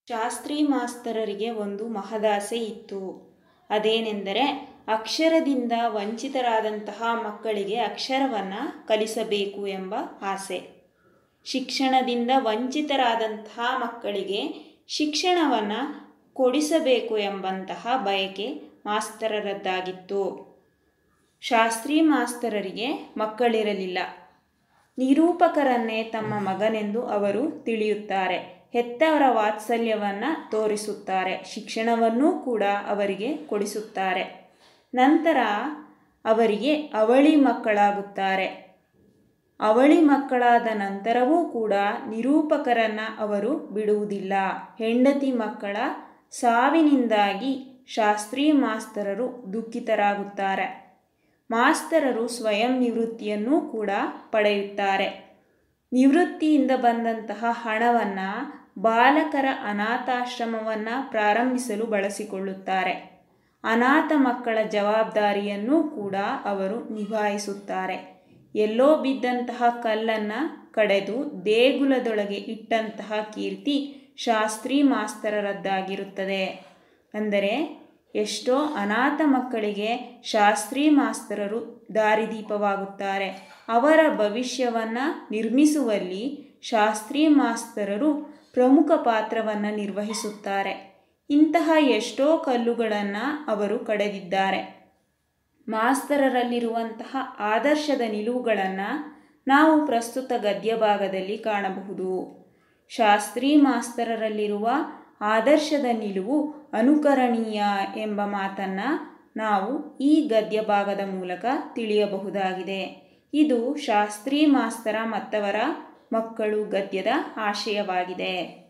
ಶಾಸ್ತ್ರಿ ಮಾಸ್ತರರಿಗೆ ಒಂದು ಮಹದಾಸೆ ಇತ್ತು ಅದೇನೆಂದರೆ ಅಕ್ಷರದಿಂದ ವಂಚಿತರಾದಂತಹ ಮಕ್ಕಳಿಗೆ ಅಕ್ಷರವನ್ನು ಕಲಿಸಬೇಕು ಎಂಬ ಆಸೆ ಶಿಕ್ಷಣದಿಂದ ವಂಚಿತರಾದಂತಹ ಮಕ್ಕಳಿಗೆ ಶಿಕ್ಷಣವನ್ನು ಕೊಡಿಸಬೇಕು ಎಂಬಂತಹ ಬಯಕೆ ಮಾಸ್ತರರದ್ದಾಗಿತ್ತು ಶಾಸ್ತ್ರಿ ಮಾಸ್ತರರಿಗೆ ಮಕ್ಕಳಿರಲಿಲ್ಲ ನಿರೂಪಕರನ್ನೇ ತಮ್ಮ ಮಗನೆಂದು ಅವರು ತಿಳಿಯುತ್ತಾರೆ ಹೆತ್ತವರ ವಾತ್ಸಲ್ಯವನ್ನು ತೋರಿಸುತ್ತಾರೆ ಶಿಕ್ಷಣವನ್ನೂ ಕೂಡ ಅವರಿಗೆ ಕೊಡಿಸುತ್ತಾರೆ ನಂತರ ಅವರಿಗೆ ಅವಳಿ ಮಕ್ಕಳಾಗುತ್ತಾರೆ ಅವಳಿ ಮಕ್ಕಳಾದ ನಂತರವೂ ಕೂಡ ನಿರೂಪಕರನ್ನು ಅವರು ಬಿಡುವುದಿಲ್ಲ ಹೆಂಡತಿ ಮಕ್ಕಳ ಸಾವಿನಿಂದಾಗಿ ಶಾಸ್ತ್ರಿ ಮಾಸ್ತರರು ದುಃಖಿತರಾಗುತ್ತಾರೆ ಮಾಸ್ತರರು ಸ್ವಯಂ ನಿವೃತ್ತಿಯನ್ನೂ ಕೂಡ ಪಡೆಯುತ್ತಾರೆ ನಿವೃತ್ತಿಯಿಂದ ಬಂದಂತಹ ಹಣವನ್ನು ಬಾಲಕರ ಅನಾಥಾಶ್ರಮವನ್ನು ಪ್ರಾರಂಭಿಸಲು ಬಳಸಿಕೊಳ್ಳುತ್ತಾರೆ ಅನಾಥ ಮಕ್ಕಳ ಜವಾಬ್ದಾರಿಯನ್ನೂ ಕೂಡ ಅವರು ನಿಭಾಯಿಸುತ್ತಾರೆ ಎಲ್ಲೋ ಬಿದ್ದಂತಹ ಕಲ್ಲನ್ನು ಕಡೆದು ದೇಗುಲದೊಳಗೆ ಇಟ್ಟಂತಹ ಕೀರ್ತಿ ಶಾಸ್ತ್ರಿ ಮಾಸ್ತರರದ್ದಾಗಿರುತ್ತದೆ ಅಂದರೆ ಎಷ್ಟೋ ಅನಾಥ ಮಕ್ಕಳಿಗೆ ಶಾಸ್ತ್ರಿ ಮಾಸ್ತರರು ದಾರಿದೀಪವಾಗುತ್ತಾರೆ ಅವರ ಭವಿಷ್ಯವನ್ನು ನಿರ್ಮಿಸುವಲ್ಲಿ ಶಾಸ್ತ್ರಿ ಮಾಸ್ತರರು ಪ್ರಮುಖ ಪಾತ್ರವನ್ನು ನಿರ್ವಹಿಸುತ್ತಾರೆ ಇಂತಹ ಎಷ್ಟೋ ಕಲ್ಲುಗಳನ್ನು ಅವರು ಕಡೆದಿದ್ದಾರೆ ಮಾಸ್ತರರಲ್ಲಿರುವಂತಹ ಆದರ್ಶದ ನಿಲುವುಗಳನ್ನು ನಾವು ಪ್ರಸ್ತುತ ಗದ್ಯ ಭಾಗದಲ್ಲಿ ಕಾಣಬಹುದು ಶಾಸ್ತ್ರಿ ಮಾಸ್ತರರಲ್ಲಿರುವ ಆದರ್ಶದ ನಿಲುವು ಅನುಕರಣೀಯ ಎಂಬ ಮಾತನ್ನು ನಾವು ಈ ಗದ್ಯ ಭಾಗದ ಮೂಲಕ ತಿಳಿಯಬಹುದಾಗಿದೆ ಇದು ಶಾಸ್ತ್ರಿ ಮಾಸ್ತರ ಮತ್ತವರ ಮಕ್ಕಳು ಗದ್ಯದ ಆಶಯವಾಗಿದೆ